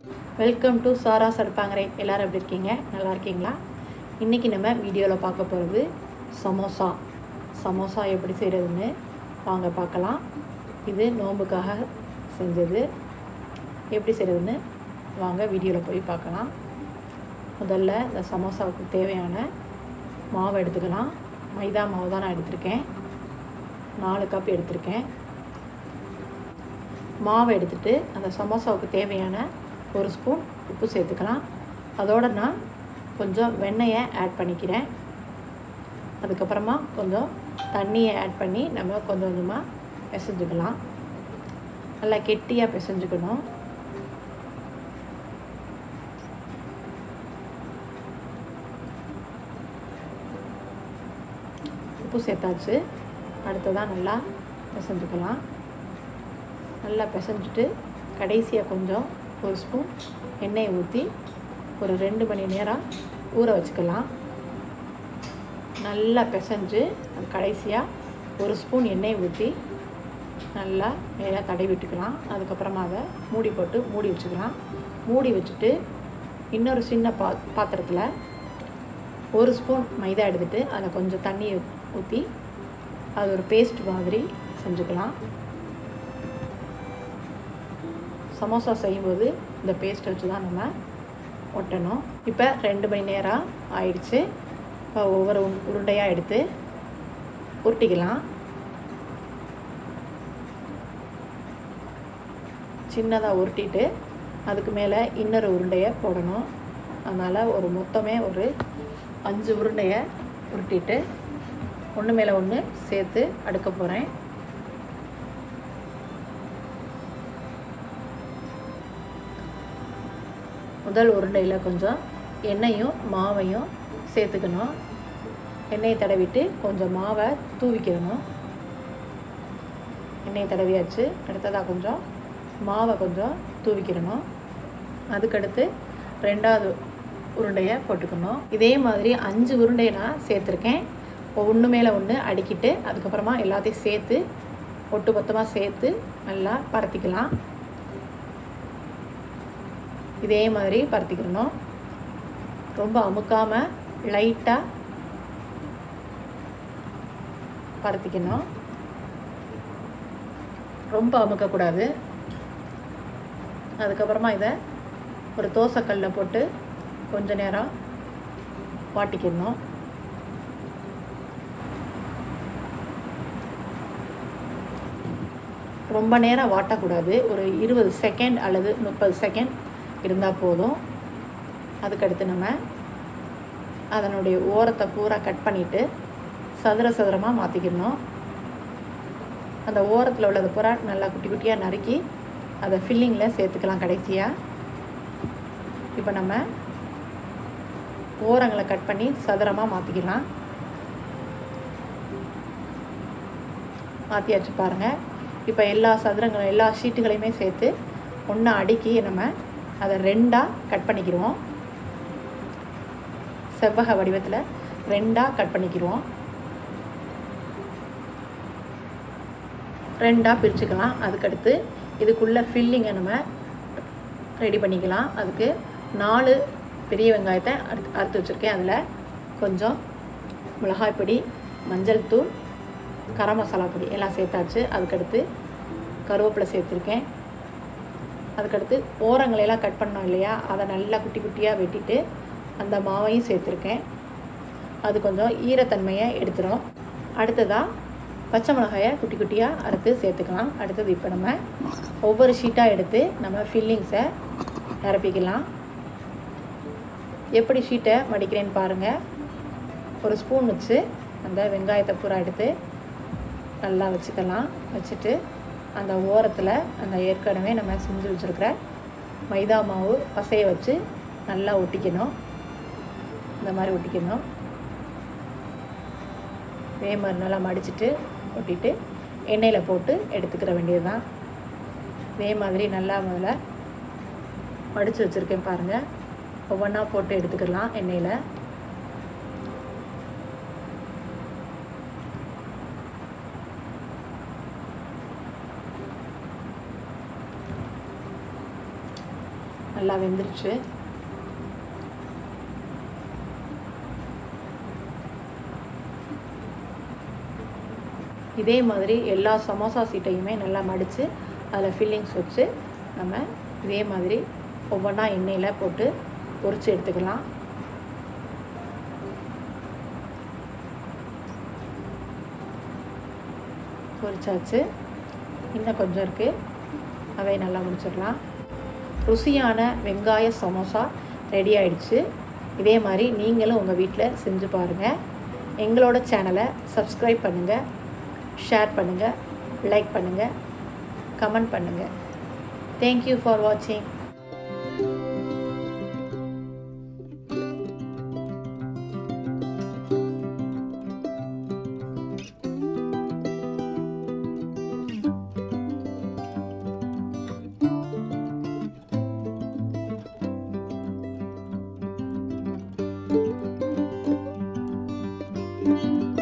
welcome to சாரா சடுப்பாங்கரை எல்லோரும் எப்படி இருக்கீங்க நல்லா இருக்கீங்களா இன்றைக்கி நம்ம வீடியோவில் பார்க்க போகிறது சமோசா சமோசா எப்படி செய்கிறதுன்னு வாங்க பார்க்கலாம் இது நோம்புக்காக செஞ்சது எப்படி செய்கிறதுன்னு வாங்க வீடியோவில் போய் பார்க்கலாம் முதல்ல இந்த சமோசாவுக்கு தேவையான மாவு எடுத்துக்கலாம் மைதா மாவு தான் நான் எடுத்திருக்கேன் நாலு கப் எடுத்திருக்கேன் மாவை எடுத்துட்டு அந்த சமோசாவுக்கு தேவையான ஒரு ஸ்பூன் உப்பு சேர்த்துக்கலாம் அதோட நான் கொஞ்சம் வெண்ணெயை ஆட் பண்ணிக்கிறேன் அதுக்கப்புறமா கொஞ்சம் தண்ணியை ஆட் பண்ணி நம்ம கொஞ்சம் கொஞ்சமாக பிசைஞ்சுக்கலாம் நல்லா கெட்டியாக பிசைஞ்சுக்கணும் உப்பு சேர்த்தாச்சு அடுத்ததாக நல்லா பிசைஞ்சுக்கலாம் நல்லா பிசைஞ்சிட்டு கடைசியாக கொஞ்சம் ஒரு ஸ்பூன் எண்ணெயை ஊற்றி ஒரு ரெண்டு மணி நேரம் ஊற வச்சுக்கலாம் நல்லா பிசைஞ்சு அது கடைசியாக ஒரு ஸ்பூன் எண்ணெயை ஊற்றி நல்லா மேலே தடவி விட்டுக்கலாம் அதுக்கப்புறமா அதை மூடி போட்டு மூடி வச்சுக்கலாம் மூடி வச்சுட்டு இன்னொரு சின்ன பா பாத்திரத்தில் ஒரு ஸ்பூன் மைதா எடுத்துகிட்டு அதை கொஞ்சம் தண்ணியை ஊற்றி அது ஒரு பேஸ்ட் மாதிரி செஞ்சுக்கலாம் சமோசா செய்யும்போது இந்த பேஸ்ட் வச்சு தான் நம்ம ஒட்டணும் இப்போ ரெண்டு மணி நேரம் ஆயிடுச்சு இப்போ ஒவ்வொரு உருண்டையாக எடுத்து உருட்டிக்கலாம் சின்னதாக உருட்டிட்டு அதுக்கு மேலே இன்னொரு உருண்டையை போடணும் அதனால் ஒரு மொத்தமே ஒரு அஞ்சு உருண்டையை உருட்டிட்டு ஒன்று மேலே ஒன்று சேர்த்து அடுக்க போகிறேன் முதல் உருண்டையில் கொஞ்சம் எண்ணெயும் மாவையும் சேர்த்துக்கணும் எண்ணெயை தடவிட்டு கொஞ்சம் மாவை தூவிக்கிறணும் எண்ணெயை தடவியாச்சு அடுத்ததாக கொஞ்சம் மாவை கொஞ்சம் தூவிக்கிறணும் அதுக்கடுத்து ரெண்டாவது உருண்டையை போட்டுக்கணும் இதே மாதிரி அஞ்சு உருண்டையை நான் சேர்த்துருக்கேன் ஒன்று மேலே ஒன்று அடுக்கிட்டு அதுக்கப்புறமா எல்லாத்தையும் சேர்த்து ஒட்டு மொத்தமாக சேர்த்து நல்லா பரத்திக்கலாம் இதே மாதிரி பருத்திக்கிறணும் ரொம்ப அமுக்காமல் லைட்டாக பருத்திக்கணும் ரொம்ப அமுக்கக்கூடாது அதுக்கப்புறமா இதை ஒரு தோசைக்கல்லில் போட்டு கொஞ்ச நேரம் வாட்டிக்கணும் ரொம்ப நேரம் வாட்டக்கூடாது ஒரு இருபது செகண்ட் அல்லது முப்பது செகண்ட் இருந்தால் போதும் அதுக்கடுத்து நம்ம அதனுடைய ஓரத்தை பூரா கட் பண்ணிவிட்டு சதுர சதுரமாக மாற்றிக்கணும் அந்த ஓரத்தில் உள்ளது பூரா நல்லா குட்டி குட்டியாக நறுக்கி அதை ஃபில்லிங்கில் சேர்த்துக்கலாம் கடைசியாக இப்போ நம்ம ஓரங்களை கட் பண்ணி சதுரமாக மாற்றிக்கலாம் மாற்றியாச்சு பாருங்கள் இப்போ எல்லா சதுரங்களும் எல்லா ஷீட்டுகளையுமே சேர்த்து ஒன்றா அடுக்கி நம்ம அதை ரெண்டாக கட் பண்ணிக்கிடுவோம் செவ்வக வடிவத்தில் ரெண்டாக கட் பண்ணிக்கிடுவோம் ரெண்டாக பிரிச்சுக்கலாம் அதுக்கடுத்து இதுக்குள்ளே ஃபில்லிங்கை நம்ம ரெடி பண்ணிக்கலாம் அதுக்கு நாலு பெரிய வெங்காயத்தை அறுத்து அறுத்து வச்சுருக்கேன் அதில் கொஞ்சம் மிளகாய் பொடி மஞ்சள் தூள் கரம் மசாலா பொடி எல்லாம் சேர்த்தாச்சு அதுக்கடுத்து கருவேப்பிலை சேர்த்துருக்கேன் அதுக்கடுத்து ஓரங்களையெல்லாம் கட் பண்ணோம் இல்லையா அதை நல்லா குட்டி குட்டியாக வெட்டிட்டு அந்த மாவையும் சேர்த்துருக்கேன் அது கொஞ்சம் ஈரத்தன்மையை எடுத்துரும் அடுத்ததாக பச்சை மிளகாயை குட்டி குட்டியாக அறுத்து சேர்த்துக்கலாம் அடுத்தது இப்போ நம்ம ஒவ்வொரு ஷீட்டாக எடுத்து நம்ம ஃபில்லிங்ஸை நிரப்பிக்கலாம் எப்படி ஷீட்டை மடிக்கிறேன்னு பாருங்கள் ஒரு ஸ்பூன் வச்சு அந்த வெங்காயத்தை பூரா எடுத்து நல்லா வச்சுக்கலாம் வச்சுட்டு அந்த ஓரத்தில் அந்த ஏற்கனவே நம்ம செஞ்சு வச்சுருக்கிற மைதா மாவு பசையை வச்சு நல்லா ஒட்டிக்கணும் இந்த மாதிரி ஒட்டிக்கணும் இதே மாதிரி நல்லா மடிச்சுட்டு ஒட்டிட்டு எண்ணெயில் போட்டு எடுத்துக்கிற வேண்டியது தான் இதே மாதிரி நல்லா முதல்ல மடித்து வச்சுருக்கேன் பாருங்கள் ஒவ்வொன்றா போட்டு எடுத்துக்கலாம் எண்ணெயில் நல்லா வெந்துருச்சு இதே மாதிரி எல்லா சமோசா சீட்டையுமே நல்லா மடித்து அதில் ஃபில்லிங்ஸ் வச்சு நம்ம இதே மாதிரி ஒவ்வொன்றா எண்ணெயில் போட்டு பொரித்து எடுத்துக்கலாம் பொரிச்சாச்சு இன்னும் கொஞ்சம் இருக்குது அதை நல்லா முடிச்சிடலாம் ருசியான வெங்காய சமோசா ரெடி ஆயிடுச்சு இதே மாதிரி நீங்களும் உங்கள் வீட்டில் செஞ்சு பாருங்கள் எங்களோட சேனலை சப்ஸ்கிரைப் பண்ணுங்கள் ஷேர் பண்ணுங்கள் லைக் பண்ணுங்கள் கமெண்ட் பண்ணுங்கள் தேங்க்யூ ஃபார் வாட்சிங் thank you